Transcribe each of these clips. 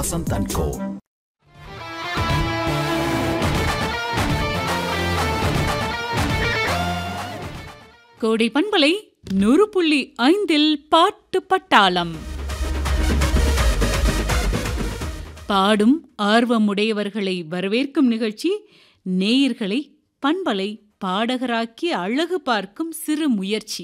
Vasant and Co. கோடை பண்பலை நூறு புள்ளி ஐந்தில் பாட்டு பட்டாளம் பாடும் ஆர்வமுடையவர்களை வரவேற்கும் நிகழ்ச்சி நேயர்களை பண்பலை பாடகராக்கி அழகு பார்க்கும் சிறு முயற்சி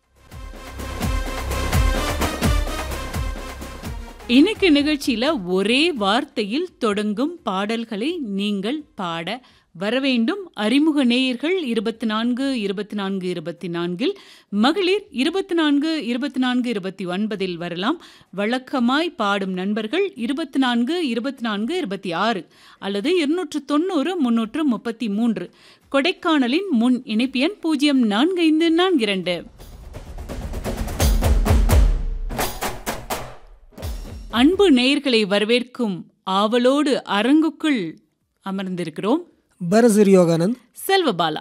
இன்னைக்கு நிகழ்ச்சியில ஒரே வார்த்தையில் தொடங்கும் பாடல்களை நீங்கள் பாட வரவேண்டும் அறிமுக நேயர்கள் இருபத்தி நான்கு இருபத்தி நான்கு இருபத்தி நான்கில் மகளிர் இருபத்தி நான்கு இருபத்தி நான்கு இருபத்தி ஒன்பதில் வரலாம் வழக்கமாய் பாடும் நண்பர்கள் இருபத்தி நான்கு இருபத்தி நான்கு இருபத்தி ஆறு அல்லது இருநூற்று தொண்ணூறு முன்னூற்று முப்பத்தி மூன்று கொடைக்கானலின் முன் இணைப்பு எண் பூஜ்ஜியம் நான்கு ஐந்து நான்கு இரண்டு அன்பு நேயர்களை வரவேற்கும் ஆவலோடு அரங்குக்குள் அமர்ந்திருக்கிறோம் பரசர் யோகானந்த் செல்வபாலா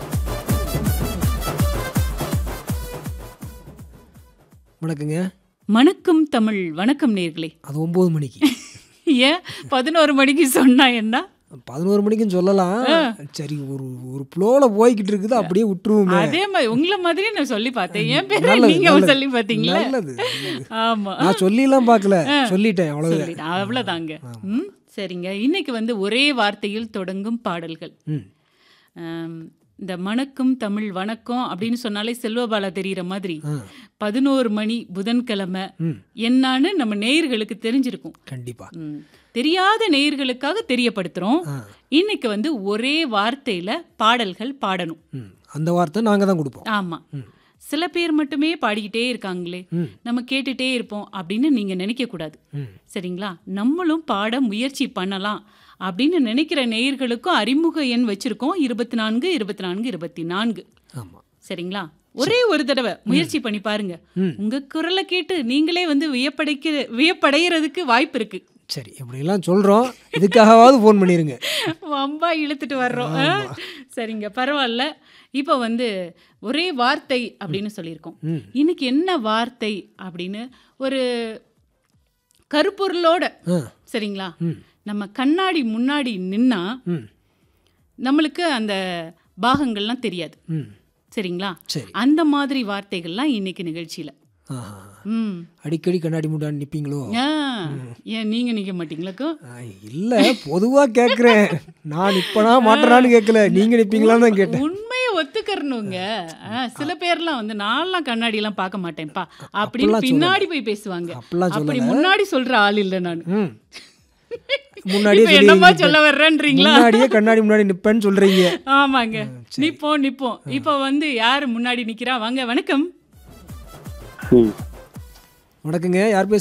வணக்கங்க வணக்கம் தமிழ் வணக்கம் நேர்களே அது ஒம்பது மணிக்கு ஏன் பதினோரு மணிக்கு சொன்னா என்ன பதினோரு மணிக்கும் சொல்லலாம் சரி ஒரு ஒரு ஃப்ளோவில் போய்கிட்டு இருக்குது அப்படியே விட்டுருவோமே அதே மாதிரி உங்களை மாதிரி நான் சொல்லி பார்த்தேன் என் பேரை நல்லது, நீங்க நல்லது. சொல்லி பார்த்தீங்களா நல்லது நல்லது. ஆமா நான் சொல்லிலாம் பார்க்கல சொல்லிட்டேன் அவ்வளவு சொல்லிட்டேன் அவ்வளவுதாங்க ம் சரிங்க இன்னைக்கு வந்து ஒரே வார்த்தையில் தொடங்கும் பாடல்கள் ம் ஆம், இந்த மணக்கும் தமிழ் வணக்கம் அப்படின்னு சொன்னாலே செல்வபாலா தெரிகிற மாதிரி ஆ. பதினோரு மணி புதன்கிழமை ம் என்னான்னு நம்ம நேயர்களுக்கு தெரிஞ்சிருக்கும் கண்டிப்பா ம். தெரியாத நேயர்களுக்காக தெரியப்படுத்துறோம் ஆ இன்னைக்கு வந்து ஒரே வார்த்தையில பாடல்கள் பாடணும் ம் அந்த வார்த்தை நாங்கள் தான் கொடுப்போம் ஆமா சில பேர் மட்டுமே பாடிக்கிட்டே இருக்காங்களே ம். நம்ம கேட்டுட்டே இருப்போம் அப்படின்னு நீங்க நினைக்க கூடாது ம் சரிங்களா நம்மளும் பாட முயற்சி பண்ணலாம் அப்படின்னு நினைக்கிற நேயர்களுக்கும் அறிமுக எண் வச்சிருக்கோம் இருபத்தி நான்கு இருபத்தி நான்கு இருபத்தி நான்கு ஆமாம் சரிங்களா ஒரே ஒரு தடவை முயற்சி பண்ணி பாருங்க ம். உங்க குரலை கேட்டு நீங்களே வந்து வியப்படைக்க வியப்படைகிறதுக்கு வாய்ப்பு இருக்கு சரி இப்படியெல்லாம் சொல்கிறோம் இதுக்காகவாவது ஃபோன் பண்ணிடுங்க வம்பா இழுத்துட்டு வர்றோம் ஆ? சரிங்க பரவாயில்ல இப்போ வந்து ஒரே வார்த்தை அப்படின்னு சொல்லியிருக்கோம் ம் இன்னைக்கு என்ன வார்த்தை அப்படின்னு ஒரு கருப்பொருளோட ஆ சரிங்களா ம் நம்ம கண்ணாடி முன்னாடி நின்னா ம் நம்மளுக்கு அந்த பாகங்கள்லாம் தெரியாது ம் சரிங்களா சரி அந்த மாதிரி வார்த்தைகள்லாம் இன்னைக்கு நிகழ்ச்சியில ஆஹா ம் அடிக்கடி கண்ணாடி முன்னாடி நிற்பீங்களோ ஆ, ஏன் நீங்க நிக்க மாட்டீங்களாக்கும் இல்லை பொதுவாக கேட்குறேன் நான் நிற்பனா மாட்டேனான்னு கேட்கல நீங்கள் நிற்பீங்களான்னு தான் கேட்டேன் உண்மையை ஒத்துக்கறணுங்க ஆ, சில பேர்லாம் வந்து நான்லாம் கண்ணாடி எல்லாம் பார்க்க மாட்டேன்ப்பா அப்படின்னு அப்படிலாம் பின்னாடி போய் பேசுவாங்க அப்படிலாம் அப்படி முன்னாடி சொல்ற ஆள் இல்ல நான் ம் முன்னாடியே இப்ப சொல்லி என்னமா சொல்ல வர்றேன்றீங்களா முன்னாடியே கண்ணாடி முன்னாடி நிப்பேன்னு சொல்றீங்க ஆமாங்க நிப்போம் நிப்போம் இப்ப வந்து யாரு முன்னாடி நிக்கிறா வாங்க வணக்கம் வணக்கங்க யார் பேசுறீங்க